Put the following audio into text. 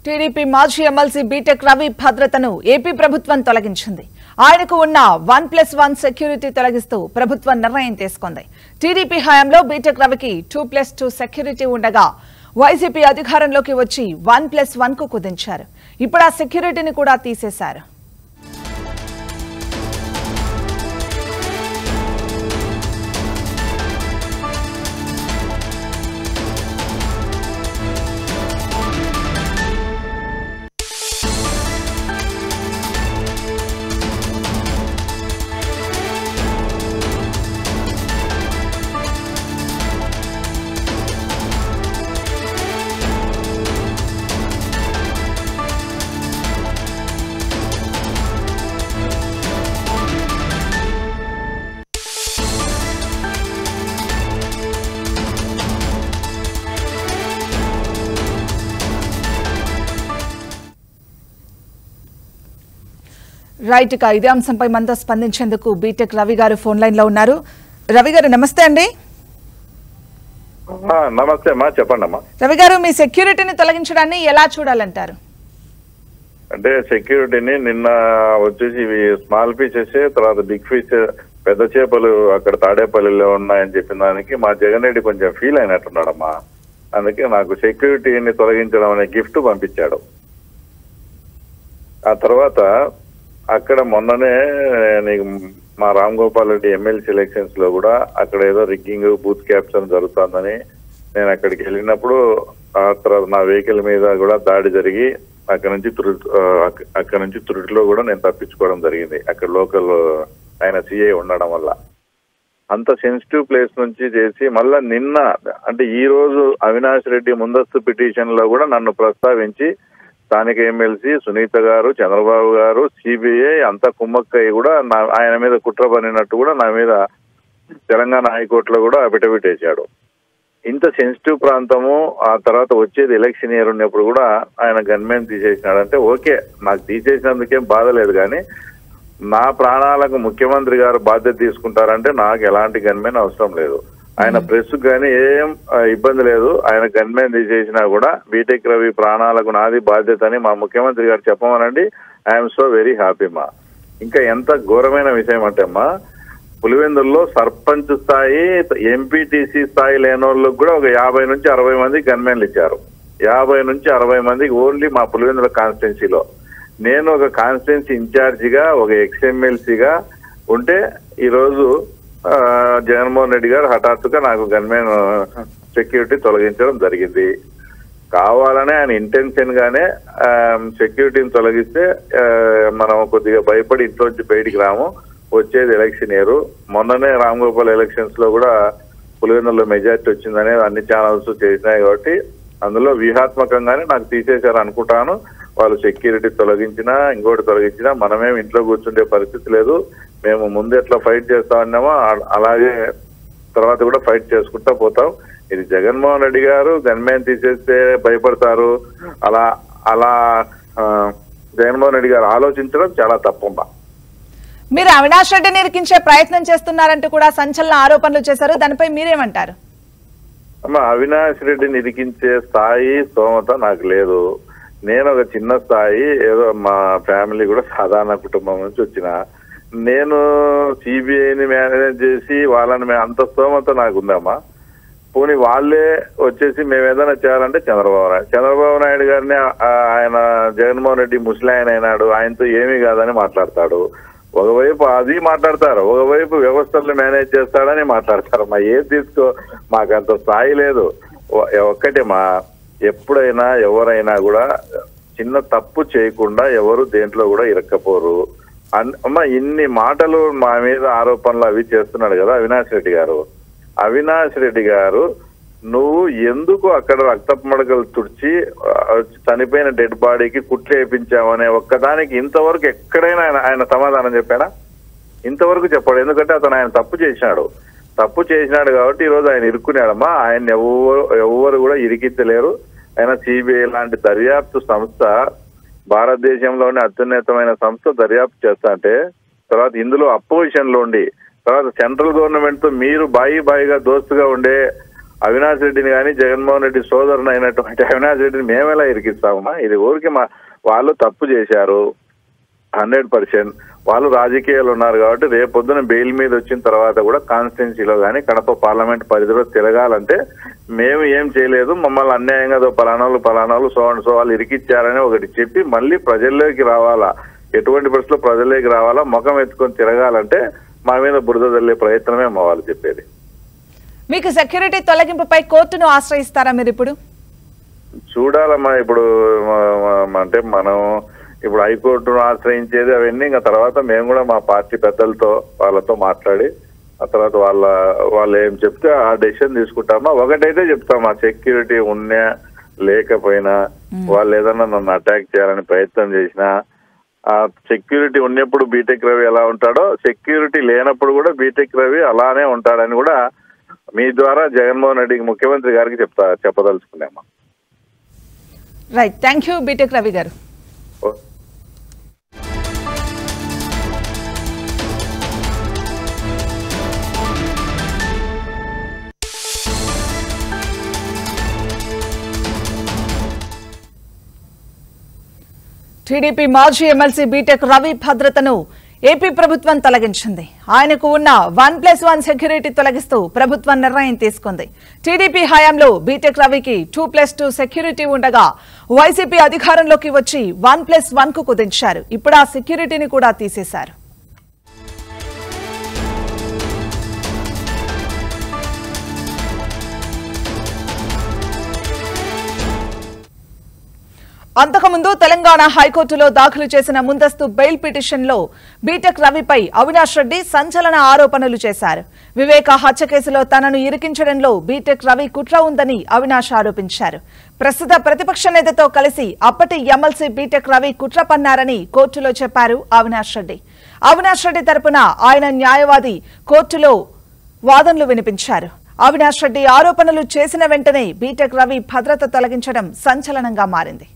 TDP మాజీ MLC BTech Ravi భద్రతను AP ప్రభుత్వం తొలగించింది ఆయనకు ఉన్న వన్ ప్లస్ వన్ సెక్యూరిటీ తొలగిస్తూ ప్రభుత్వం నిర్ణయం తీసుకుంది టీడీపీ హయాంలో బీటెక్ రవికి టూ ప్లస్ టూ సెక్యూరిటీ ఉండగా వైసీపీ అధికారంలోకి వచ్చి వన్ ప్లస్ వన్ కు కుదించారు ఇప్పుడు ఆ సెక్యూరిటీని కూడా తీసేశారు రైట్ ఇక ఇదే అంశంపై మనతో స్పందించేందుకు బీటెక్ రవి గారు ఫోన్ లైన్ లో ఉన్నారు రవి గారు నమస్తే అండి ఆ, నమస్తే అమ్మా చెప్పండి అమ్మా రవి గారు మీ సెక్యూరిటీని తొలగించడాన్ని ఎలా చూడాలంటారు అంటే సెక్యూరిటీని నిన్న వచ్చేసి ఇవి స్మాల్ ఫిషెస్ తర్వాత బిగ్ ఫిష్ పెద్ద చేపలు అక్కడ తాడేపల్లిలో ఉన్నాయని చెప్పిన దానికి మా జగన్ రెడ్డి కొంచెం ఫీల్ అయినట్టున్నాడమ్మా అందుకే నాకు సెక్యూరిటీని తొలగించడం అనే గిఫ్ట్ పంపించాడు ఆ తర్వాత అక్కడ మొన్ననే నీకు మా రామ్ గోపాల్ రెడ్డి ఎమ్మెల్సీ ఎలక్షన్స్ లో కూడా అక్కడ ఏదో రిగ్గింగ్ బూత్ క్యాప్చర్ జరుగుతుందని నేను అక్కడికి వెళ్ళినప్పుడు ఆ తర్వాత నా వెహికల్ మీద కూడా దాడి జరిగి అక్కడ నుంచి తురు ఆ, అక్క- అక్కడ నుంచి తురుటిలో కూడా నేను తప్పించుకోవడం జరిగింది అక్కడ లోకల్ ఆయన సిఐ ఉండడం వల్ల అంత సెన్సిటివ్ ప్లేస్ నుంచి చేసి మళ్ళా నిన్న అంటే ఈ రోజు అవినాష్ రెడ్డి ముందస్తు పిటిషన్ లో కూడా నన్ను ప్రస్తావించి స్థానిక ఎమ్మెల్సీ సునీత గారు చంద్రబాబు గారు సిబిఐ అంతా కుమ్మక్కయ్య కూడా నా ఆయన మీద కుట్ర పనినట్టు కూడా నా మీద తెలంగాణ హైకోర్టులో కూడా అఫిడవిట్ వేశాడు ఇంత సెన్సిటివ్ ప్రాంతము ఆ తర్వాత వచ్చేది ఎలక్షన్ ఇయర్ ఉన్నప్పుడు కూడా ఆయన గన్మెన్ తీసేసినాడు అంటే ఓకే నాకు తీసేసినందుకేం బాధ లేదు కానీ నా ప్రాణాలకు ముఖ్యమంత్రి గారు బాధ్యత తీసుకుంటారంటే నాకు ఎలాంటి గన్మెన్ అవసరం లేదు ఆయన ప్రెస్ కానీ ఏం ఆ, ఇబ్బంది లేదు ఆయన గన్మెన్ తీసేసినా కూడా బీటెక్ రవి ప్రాణాలకు నాది బాధ్యత అని మా ముఖ్యమంత్రి గారు చెప్పమనండి ఐఎమ్ సో వెరీ హ్యాపీ మా ఇంకా ఎంత ఘోరమైన విషయం అంటే అమ్మా పులివెందుల్లో సర్పంచ్ స్థాయి ఎంపీటీసీ స్థాయి లేని వాళ్ళకి కూడా ఒక యాభై నుంచి అరవై మంది గన్మెన్లు ఇచ్చారు యాభై నుంచి అరవై మందికి ఓన్లీ మా పులివెందుల కాన్స్టిట్యున్సీలో నేను ఒక కాన్స్టిట్యున్సీ ఇన్ఛార్జిగా ఒక ఎక్స్ఎమ్మెల్సీగా ఉంటే ఈరోజు ఆ, జగన్మోహన్ రెడ్డి గారు హఠాత్తుగా నాకు గన్మెన్ సెక్యూరిటీ తొలగించడం జరిగింది కావాలనే ఆయన ఇంటెన్షన్ గానే ఆ, సెక్యూరిటీని తొలగిస్తే ఆ, మనం కొద్దిగా భయపడి ఇంట్లోంచి బయటికి రాము వచ్చేది ఎలక్షన్ ఇయర్ మొన్ననే రామ్ గోపాల్ ఎలక్షన్స్ లో కూడా పులివెందులో మెజార్టీ వచ్చిందనే అన్ని ఛానల్స్ చేసినాయి కాబట్టి అందులో వ్యూహాత్మకంగానే నాకు తీసేశారు అనుకుంటాను వాళ్ళు సెక్యూరిటీ తొలగించినా ఇంకోటి తొలగించినా మనమేం ఇంట్లో కూర్చుండే పరిస్థితి లేదు మేము ముందు ఎట్లా ఫైట్ చేస్తా ఉన్నామో అ- అలాగే తర్వాత కూడా ఫైట్ చేసుకుంటా పోతాం ఇది జగన్మోహన్ రెడ్డి గారు గన్మెన్ తీసేస్తే భయపడతారు అలా అలా ఆ, జగన్మోహన్ రెడ్డి గారు ఆలోచించడం చాలా తప్పమ్మా మీరు అవినాష్ రెడ్డిని ఇరికించే ప్రయత్నం చేస్తున్నారంటూ కూడా సంచలన ఆరోపణలు చేశారు దానిపై మీరేమంటారు అమ్మ అవినాష్ రెడ్డిని ఇరికించే స్థాయి స్తోమత నాకు లేదు నేను ఒక చిన్న స్థాయి ఏదో మా ఫ్యామిలీ కూడా సాధారణ కుటుంబం నుంచి వచ్చిన నేను సిబిఐని మేనేజ్ చేసి వాళ్ళని మే- అంత స్తోమత నాకు ఉందమ్మా పోనీ వాళ్ళే వచ్చేసి మేము ఏదైనా చేయాలంటే చంద్రబాబు నాయుడు చంద్రబాబు నాయుడు గారిని ఆ- ఆయన జగన్మోహన్ రెడ్డి ముసలాయన అయినాడు ఆయనతో ఏమీ కాదని మాట్లాడతాడు ఒకవైపు అది మాట్లాడతారు ఒకవైపు వ్యవస్థలను మేనేజ్ చేస్తాడని మాట్లాడతారు మా ఏది తీసుకో మాకు అంత స్థాయి లేదు ఒ- ఒక్కటే మా ఎప్పుడైనా ఎవరైనా కూడా చిన్న తప్పు చేయకుండా ఎవరు దేంట్లో కూడా ఇరక్కపోరు అన్- అమ్మ ఇన్ని మాటలు మా మీద ఆరోపణలు అవి చేస్తున్నాడు కదా అవినాష్ రెడ్డి గారు అవినాష్ రెడ్డి గారు నువ్వు ఎందుకు అక్కడ రక్తపు మడకలు తుడిచి ఆ, చనిపోయిన డెడ్ బాడీకి కుట్లు వేయించావనే ఒక్కదానికి ఇంతవరకు ఎక్కడైనా ఆయన ఆయన సమాధానం చెప్పాడా ఇంతవరకు చెప్పాడు ఎందుకంటే అతను ఆయన తప్పు చేసినాడు తప్పు చేసినాడు కాబట్టి ఈ రోజు ఆయన ఇరుక్కున్నాడమ్మా ఆయన ఎవరు ఎవరు కూడా ఇరికించలేరు ఆయన సిబిఐ లాంటి దర్యాప్తు సంస్థ భారతదేశంలోని అత్యున్నతమైన సంస్థ దర్యాప్తు చేస్తా అంటే తర్వాత ఇందులో అపోజిషన్ లో ఉండి తర్వాత సెంట్రల్ గవర్నమెంట్ తో మీరు బాయి బాయిగా దోస్తుగా ఉండే అవినాష్ రెడ్డిని కానీ జగన్మోహన్ రెడ్డి సోదరుని అయినటువంటి అవినాష్ రెడ్డిని మేమెలా ఇరికిస్తామా ఇది ఊరికి మా వాళ్ళు తప్పు చేశారు హండ్రెడ్ పర్సెంట్ వాళ్ళు రాజకీయాలు ఉన్నారు కాబట్టి రేపొద్దున బెయిల్ మీద వచ్చిన తర్వాత కూడా కాన్స్టిట్యున్సీలో కానీ కడప పార్లమెంట్ పరిధిలో తిరగాలంటే మేము ఏం చేయలేదు మమ్మల్ని అన్యాయంగా దో పలానాలు పలానాలు సో అండ్ సో వాళ్ళు ఇరికిచ్చారని ఒకటి చెప్పి మళ్ళీ ప్రజల్లోకి రావాలా ఎటువంటి పరిస్థితుల్లో ప్రజల్లోకి రావాలా ముఖం ఎత్తుకొని తిరగాలంటే మా మీద బురద తల్లే ప్రయత్నమే మా వాళ్ళు చెప్పేది మీకు సెక్యూరిటీ తొలగింపుపై కోర్టును ఆశ్రయిస్తారా మీరు ఇప్పుడు చూడాలమ్మా ఇప్పుడు మ- మ- అంటే మనం ఇప్పుడు హైకోర్టును ఆశ్రయించేది అవన్నీ ఇంకా తర్వాత మేము కూడా మా పార్టీ పెద్దలతో వాళ్ళతో మాట్లాడి ఆ తర్వాత వాళ్ళ వాళ్ళు ఏం చెప్తే ఆ డెసిషన్ తీసుకుంటామా ఒకటైతే చెప్తామా సెక్యూరిటీ ఉన్నా లేకపోయినా వాళ్ళు ఏదన్నా నన్ను అటాక్ చేయాలని ప్రయత్నం చేసినా ఆ సెక్యూరిటీ ఉన్నప్పుడు బీటెక్ రవి ఎలా ఉంటాడో సెక్యూరిటీ లేనప్పుడు కూడా బీటెక్ రవి అలానే ఉంటాడని కూడా మీ ద్వారా జగన్మోహన్ రెడ్డికి ముఖ్యమంత్రి గారికి చెప్తా చెప్పదలుచుకున్నామా right thank you BTech Ravi గారు ఓ టీడీపీ మాజీ ఎమ్మెల్సీ బీటెక్ రవి భద్రతను ఏపీ ప్రభుత్వం తొలగించింది ఆయనకు ఉన్న వన్ ప్లస్ వన్ సెక్యూరిటీ తొలగిస్తూ ప్రభుత్వం నిర్ణయం తీసుకుంది టీడీపీ హయాంలో బీటెక్ రవికి టూ ప్లస్ టూ సెక్యూరిటీ ఉండగా వైసీపీ అధికారంలోకి వచ్చి వన్ ప్లస్ వన్ కు కుదించారు ఇప్పుడు ఆ సెక్యూరిటీని కూడా తీసేశారు అంతకుముందు తెలంగాణ హైకోర్టులో దాఖలు చేసిన ముందస్తు బెయిల్ పిటిషన్లో బీటెక్ రవిపై అవినాష్ రెడ్డి సంచలన ఆరోపణలు చేశారు వివేక హత్య కేసులో తనను ఇరికించడంలో బీటెక్ రవి కుట్ర ఉందని అవినాష్ ఆరోపించారు ప్రస్తుత ప్రతిపక్ష నేతతో కలిసి అప్పటి ఎమ్మెల్సీ బీటెక్ రవి కుట్ర పన్నారని కోర్టులో చెప్పారు అవినాష్ రెడ్డి అవినాష్ రెడ్డి తరపున ఆయన న్యాయవాది కోర్టులో వాదనలు వినిపించారు అవినాష్ రెడ్డి ఆరోపణలు చేసిన వెంటనే బీటెక్ రవి భద్రత తొలగించడం సంచలనంగా మారింది